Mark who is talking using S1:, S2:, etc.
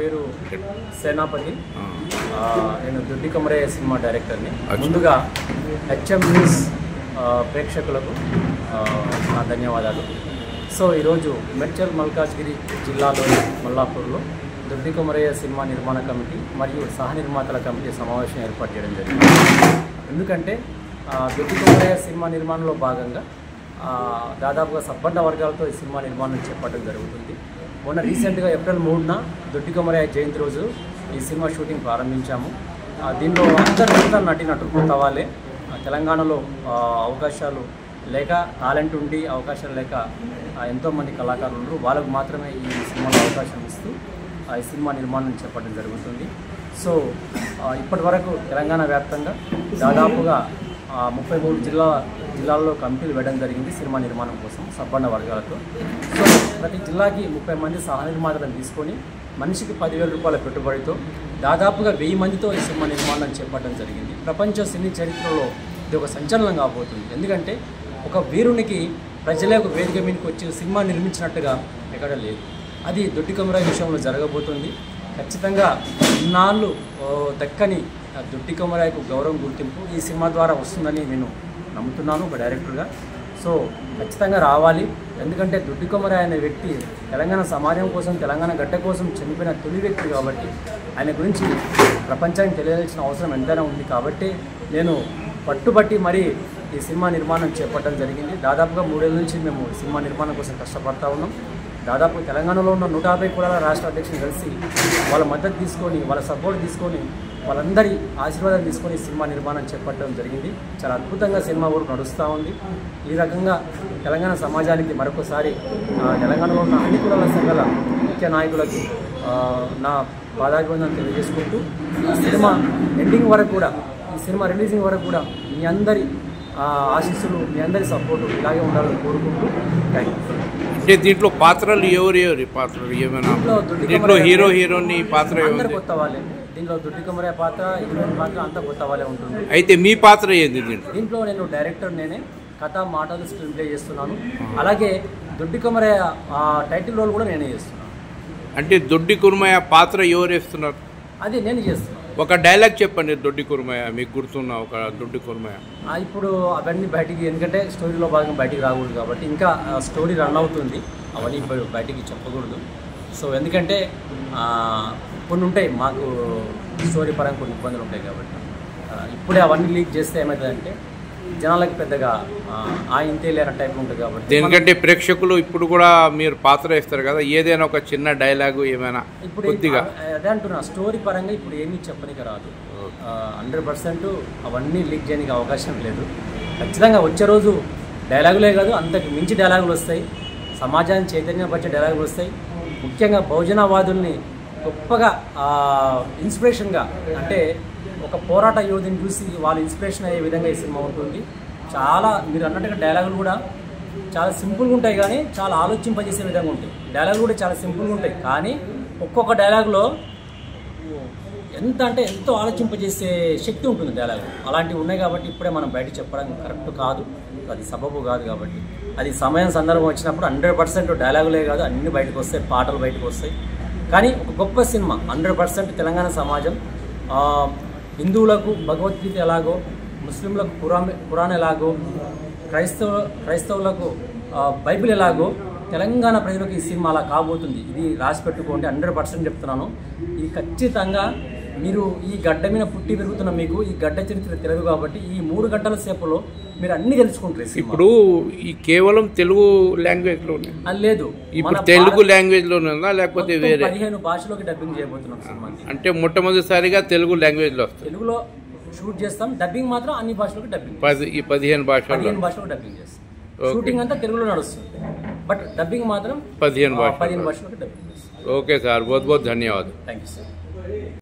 S1: పేరు సేనాపతి
S2: ఆ.
S1: ఆ, నేను దుడ్డి కమరయ్య సినిమా డైరెక్టర్ని
S2: అచ్చా.
S1: ముందుగా హెచ్ఎం న్యూస్ ఆ, ప్రేక్షకులకు ఆ, నా ధన్యవాదాలు సో ఈరోజు మెడ్చల్ మల్కాజ్గిరి జిల్లాలోని మల్లాపూర్లో దుడ్డి కుమరయ్య సినిమా నిర్మాణ కమిటీ మరియు సహ నిర్మాతల కమిటీ సమావేశం ఏర్పాటు చేయడం జరిగింది ఎందుకంటే ఆ, దుడ్డి కుమరయ్య సినిమా నిర్మాణంలో భాగంగా ఆ, దాదాపుగా సబ్బండ వర్గాలతో ఈ సినిమా నిర్మాణం చేపట్టడం జరుగుతుంది మొన్న రీసెంట్గా ఏప్రిల్ మూడున దొడ్డి కొమరయ్య జయంతి రోజు ఈ సినిమా షూటింగ్ ప్రారంభించాము ఆ, దీనిలో అందరు మిగతా నటీనటులు కొత్త వాళ్ళే ఆ, తెలంగాణలో ఆ, అవకాశాలు లేక టాలెంట్ ఉండి అవకాశాలు లేక ఆ, ఎంతోమంది కళాకారులు ఉన్నారు వాళ్ళకు మాత్రమే ఈ సినిమాలో అవకాశం ఇస్తూ ఆ, ఈ సినిమా నిర్మాణం చేపట్టడం జరుగుతుంది సో ఆ, ఇప్పటి వరకు తెలంగాణ వ్యాప్తంగా దాదాపుగా ఆ, ముప్పై మూడు జిల్లా జిల్లాల్లో కమిటీలు వేయడం జరిగింది సినిమా నిర్మాణం కోసం సబ్బండ వర్గాలతో సో ప్రతి జిల్లాకి ముప్పై మంది సహ నిర్మాతలను తీసుకొని మనిషికి పదివేల రూపాయల పెట్టుబడితో దాదాపుగా వెయ్యి మందితో ఈ సినిమా నిర్మాణం చేపట్టడం జరిగింది ప్రపంచ సినీ చరిత్రలో ఇది ఒక సంచలనం కాబోతుంది ఎందుకంటే ఒక వీరునికి ప్రజలే ఒక వేదిక మీదకి వచ్చి సినిమా నిర్మించినట్టుగా ఎక్కడ లేదు అది దొడ్డి కమరా విషయంలో జరగబోతుంది ఖచ్చితంగా ఇన్నాళ్ళు ఓ, దక్కని ఆ దొడ్డి కొమరాయకు గౌరవం గుర్తింపు ఈ సినిమా ద్వారా వస్తుందని నేను నమ్ముతున్నాను ఒక డైరెక్టర్గా సో ఖచ్చితంగా రావాలి ఎందుకంటే దొడ్డి కొమరాయ అనే వ్యక్తి తెలంగాణ సమాజం కోసం తెలంగాణ గడ్డ కోసం చనిపోయిన తొలి వ్యక్తి కాబట్టి ఆయన గురించి ప్రపంచానికి తెలియాల్సిన అవసరం ఎంతైనా ఉంది కాబట్టి నేను పట్టుబట్టి మరీ ఈ సినిమా నిర్మాణం చేపట్టడం జరిగింది దాదాపుగా మూడేళ్ళ నుంచి మేము ఈ సినిమా నిర్మాణం కోసం కష్టపడతా ఉన్నాం దాదాపు తెలంగాణలో ఉన్న నూట యాభై కులాల రాష్ట్ర అధ్యక్షులు కలిసి వాళ్ళ మద్దతు తీసుకొని వాళ్ళ సపోర్ట్ తీసుకొని వాళ్ళందరి ఆశీర్వాదం తీసుకొని సినిమా నిర్మాణం చేపట్టడం జరిగింది చాలా అద్భుతంగా సినిమా ఊరు నడుస్తూ ఉంది ఈ రకంగా తెలంగాణ సమాజానికి మరొకసారి ఆ, తెలంగాణలో ఉన్న అన్ని కులాల సంఘాల ముఖ్య నాయకులకి ఆ, నా పాదాభివందనం తెలియజేసుకుంటూ ఈ సినిమా ఎండింగ్ వరకు కూడా ఈ సినిమా రిలీజింగ్ వరకు కూడా మీ అందరి ఆ, ఆశీస్సులు మీ అందరి సపోర్టు ఇలాగే ఉండాలని కోరుకుంటూ థ్యాంక్ యూ
S2: అంటే దీంట్లో పాత్రలు ఎవరు ఎవరి పాత్రలు ఏమైనా
S1: దీంట్లో దుడ్డి
S2: దీంట్లో
S1: కొమరయ్య
S2: హీరో హీరోని పాత్ర
S1: అందరు
S2: ఏముంది
S1: కొత్త వాళ్ళే దీంట్లో దుడ్డి కొమరయ్య పాత్ర హీరోయిన్ పాత్ర అంతా కొత్త వాళ్ళే ఉంటుంది
S2: అయితే మీ పాత్ర ఏంది దీంట్లో
S1: దీంట్లో నేను డైరెక్టర్ నేనే కథ మాటలు స్క్రీన్ ప్లే చేస్తున్నాను అలాగే దొడ్డి కొమరయ్య ఆ, టైటిల్ రోల్ కూడా నేనే చేస్తున్నాను
S2: అంటే దొడ్డి కుర్మయ్య పాత్ర ఎవరు వేస్తున్నారు
S1: అది నేను చేస్తున్నాను
S2: ఒక డైలాగ్ చెప్పండి దొడ్డి కుర్మయ్య మీకు గుర్తున్న ఒక దొడ్డి కుర్మయ్య
S1: ఆ, ఇప్పుడు అవన్నీ బయటికి ఎందుకంటే స్టోరీలో భాగంగా బయటికి రాకూడదు కాబట్టి ఇంకా ఆ, స్టోరీ రన్ అవుతుంది అవన్నీ ఇప్పుడు బయటికి చెప్పకూడదు సో ఎందుకంటే ఆ, కొన్ని ఉంటాయి మాకు స్టోరీ పరంగా కొన్ని ఇబ్బందులు ఉంటాయి కాబట్టి ఆ, ఇప్పుడే అవన్నీ లీక్ చేస్తే ఏమవుతుందంటే జనాలకి పెద్దగా ఆ, ఆ ఇంతే లేని టైప్ ఉంటుంది కాబట్టి
S2: దేనికంటే ప్రేక్షకులు ఇప్పుడు కూడా మీరు పాత్ర వేస్తారు కదా ఏదైనా ఒక చిన్న డైలాగు ఏమైనా
S1: ఇప్పుడు
S2: కొద్దిగా
S1: ఆ, అదే అంటున్నా స్టోరీ పరంగా ఇప్పుడు ఏమీ చెప్పనికి రాదు హండ్రెడ్ పర్సెంట్ అవన్నీ లీక్ చేయడానికి అవకాశం లేదు ఖచ్చితంగా వచ్చే రోజు డైలాగులే కాదు అంతకు మించి డైలాగులు వస్తాయి సమాజాన్ని చైతన్యపరిచే డైలాగులు వస్తాయి ముఖ్యంగా బహుజనవాదుల్ని గొప్పగా ఆ, ఇన్స్పిరేషన్గా అంటే ఒక పోరాట యోధిని చూసి వాళ్ళు ఇన్స్పిరేషన్ అయ్యే విధంగా ఈ సినిమా ఉంటుంది చాలా మీరు అన్నట్టుగా డైలాగులు కూడా చాలా సింపుల్గా ఉంటాయి కానీ చాలా ఆలోచింపజేసే విధంగా ఉంటాయి డైలాగులు కూడా చాలా సింపుల్గా ఉంటాయి కానీ ఒక్కొక్క డైలాగ్లో ఎంత అంటే ఎంతో ఆలోచింపజేసే శక్తి ఉంటుంది డైలాగ్ అలాంటివి ఉన్నాయి కాబట్టి ఇప్పుడే మనం బయట చెప్పడం కరెక్ట్ కాదు అది సబబు కాదు కాబట్టి అది సమయం సందర్భం వచ్చినప్పుడు హండ్రెడ్ పర్సెంట్ డైలాగులే కాదు అన్ని బయటకు వస్తాయి పాటలు బయటకు వస్తాయి కానీ ఒక గొప్ప సినిమా హండ్రెడ్ పర్సెంట్ తెలంగాణ సమాజం ఆ, హిందువులకు భగవద్గీత ఎలాగో ముస్లింలకు కురాన్ కురాన్ ఎలాగో క్రైస్తవ క్రైస్తవులకు ఆ, బైబిల్ ఎలాగో తెలంగాణ ప్రజలకు ఈ సినిమా అలా కాబోతుంది ఇది రాసి పెట్టుకోండి హండ్రెడ్ పర్సెంట్ చెప్తున్నాను ఇది ఖచ్చితంగా మీరు ఈ గడ్డ మీద పుట్టి పెరుగుతున్న మీకు ఈ గడ్డ చరిత్ర తెలియదు కాబట్టి ఈ మూడు గంటల సేపులో మీరు అన్ని తెలుసుకుంటారు ఈ సినిమా.
S2: ఇప్పుడు ఈ కేవలం తెలుగు లాంగ్వేజ్ లోనే
S1: అది లేదు
S2: ఇప్పుడు
S1: మన
S2: తెలుగు
S1: భారత-
S2: లాంగ్వేజ్ లోనే ఉందా లేకపోతే
S1: మొత్తం
S2: వేరే
S1: పదిహేను భాషలోకి డబ్బింగ్ చేయబోతున్నాం సినిమాకి
S2: అంటే మొట్టమొదటిసారిగా తెలుగు లాంగ్వేజ్ లో వస్తుంది
S1: తెలుగులో షూట్ చేస్తాం డబ్బింగ్ మాత్రం అన్ని భాషలకు డబ్బింగ్
S2: పది ఈ పదిహేను భాషల్లో
S1: పదిహేను భాషలకు డబ్బింగ్ చేస్తాం
S2: Okay.
S1: షూటింగ్ అంతా తెలుగులో నడుస్తుంది బట్ డబ్బింగ్ మాత్రం
S2: పదిహేను
S1: ఆ,
S2: భాష
S1: పదిహేను భాషలకు డబ్బింగ్ చేస్తాం
S2: ఓకే సార్ बहुत बहुत धन्यवाद
S1: థ్యాంక్ యూ సార్